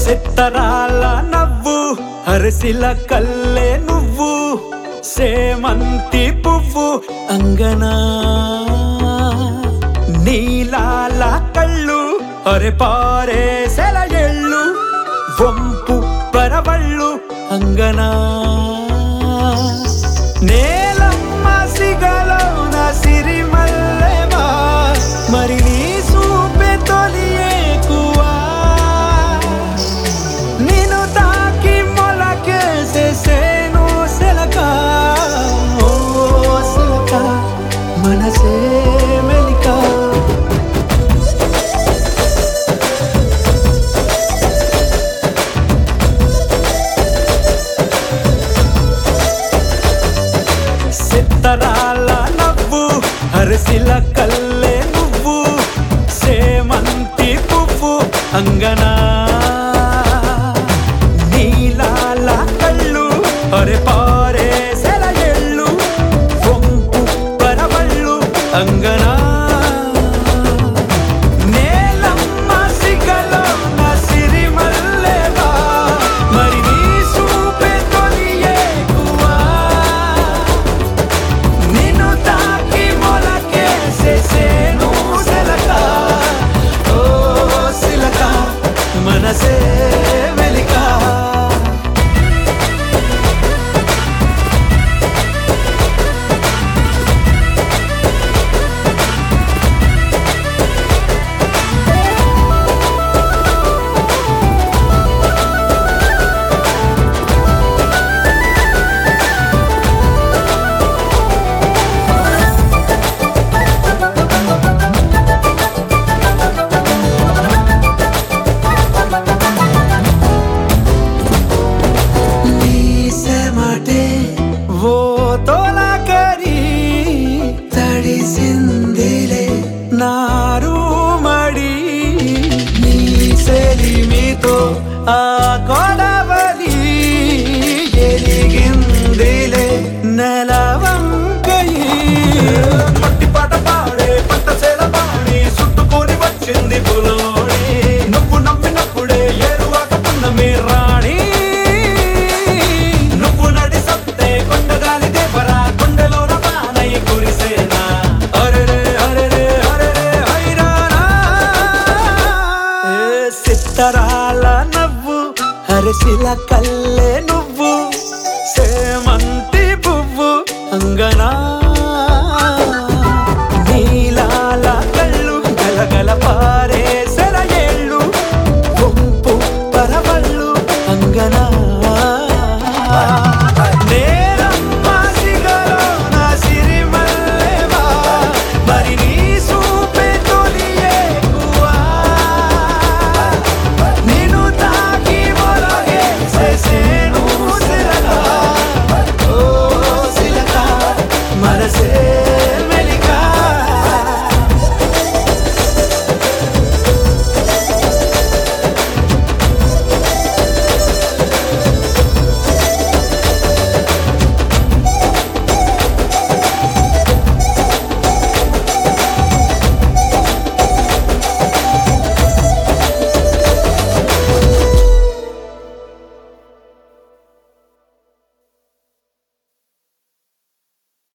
సిత్తరాల నవ్వు అరసిల కల్లే నువ్వు సేమంతి పువ్వు అంగనా నీలాల కళ్ళు అరె పారే సెలయెళ్ళు వంపు పరవళ్ళు అంగనా నేలమ్మ సిగలోన సిరిమల్లెవా మరి నీ సూపె తొలియేకువా నిన్ను తాకి మొలకేసేసేను సెలక ఓ సెలక మనసే మెలికా సిత్తరాల నవ్వు అరసిల కల్లే నువ్వు సేమంతి పువ్వు అంగనా నీలాల కళ్ళు అరె పారే సెలయెళ్ళు వంపు పరవళ్ళు అంగనా నేలమ్మ సిగలోన సిరిమల్లెవా మరి నీ సూపె తొలియేకువా నిన్ను తాకి మొలకేసేసేను సెలక ఓ సిలక మనసే వెలికా నీసెమటే ఓ తోలకరి తడిసిందిలే నారు మడి నీ సెలిమితో ఆ కొడవలి ఎలిగిందిలే నెలవంకయి పట్టి పాట పాడే పంట సేల పాడి చుట్టుకొని వచ్చింది పులోడి నువ్వు నమ్మినప్పుడే ఏరువాక పున్నమి రాణి నువ్వు నడి సత్తే కొండగాలి దేవరా కొండలోన వానై కురిసేనా అరెరే అరెరే అరెరే హైరానా ఏ సిత్తరాల నవ్వు అరసిల కల్లే నువ్వు సేమంతి పువ్వు అంగనా